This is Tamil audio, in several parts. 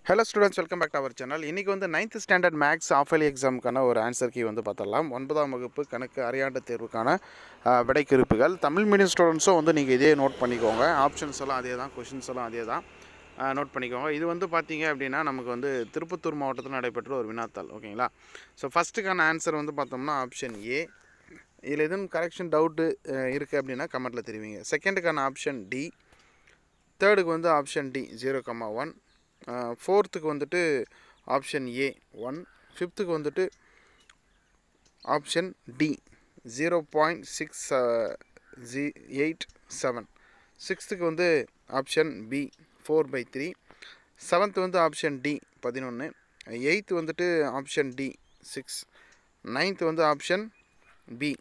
hello students welcome back to our channel இன்றைக்கி வந்து நைன்த் ஸ்டாண்டர்ட் மேக்ஸ் ஆஃபலி எக்ஸாமுக்கான ஒரு ஆன்சர் கீ வந்து பார்த்தரலாம் ஒன்பதாம் வகுப்பு கணக்கு அரையாண்டு தேர்வுக்கான அஹ், விடை குறிப்புகள் தமிழ் மீடியம் ஸ்டூடெண்ட்ஸும் வந்து நீங்கள் இதே நோட் பண்ணிக்கோங்க ஆப்ஷன்ஸ் எல்லாம் அதே தான் கொஷின்ஸ் எல்லாம் அதே தான் நோட் பண்ணிக்கோங்க இது வந்து பார்த்தீங்க அப்படின்னா நமக்கு வந்து திருப்பத்தூர் மாவட்டத்தில் நடைபெற்ற ஒரு வினாத்தாள் ஓகேங்களா ஸோ ஃபஸ்ட்டுக்கான ஆன்சர் வந்து பார்த்தோம்னா ஆப்ஷன் ஏ இதில் எதுவும் கரெக்ஷன் டவுட்டு இருக்குது அப்படின்னா கமெண்ட்டில் தெரிவிங்க செகண்டுக்கான ஆப்ஷன் டி தேர்டுக்கு வந்து option D zero comma one ஃபோர்த்துக்கு வந்துட்டு ஆப்ஷன் ஏ ஒன் ஃபிஃப்த்துக்கு வந்துட்டு option D zero point six G eight seven சிக்ஸ்த்துக்கு வந்து option B four by three seventh வந்து ஆப்ஷன் டி பதினொன்று எயித்து வந்துட்டு ஆப்ஷன் டி சிக்ஸ் நைன்த் வந்து option B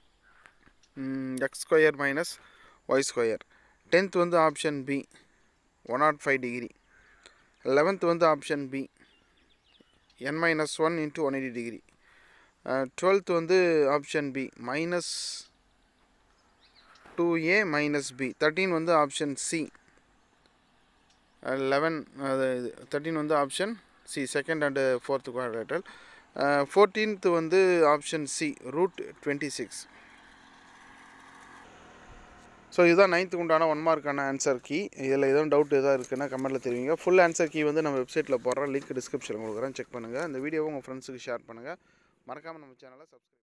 x square minus y square tenth வந்து option B one naught five degree eleventh வந்து option B n minus one into one eighty degree twelfth வந்து option B minus two A minus B thirteen வந்து ஆப்ஷன் சி லெவன் அது தேர்ட்டீன் வந்து option C second and fourth quadrantal fourteenth வந்து option C root twenty six so இதுதான் நைன்த்துக்கு உண்டான ஒன் மார்க்கான ஆன்சர் கீ இதில் எதுவும் டவுட் எதாவது இருக்குன்னா கமெண்ட்டில் தெரிவிங்க ஃபுல் ஆன்சர் கீ வந்து நம்ம வெப்சைட்டில் போடுற லிங்க் டிஸ்கிரிப்ஷனில் கொடுக்குறேன் செக் பண்ணுங்கள் இந்த வீடியோவை உங்கள் ஃப்ரெண்ட்ஸுக்கு ஷேர் பண்ணுங்கள் மறக்காமல் நம்ம சேனலை சப்ஸ்கிரைப்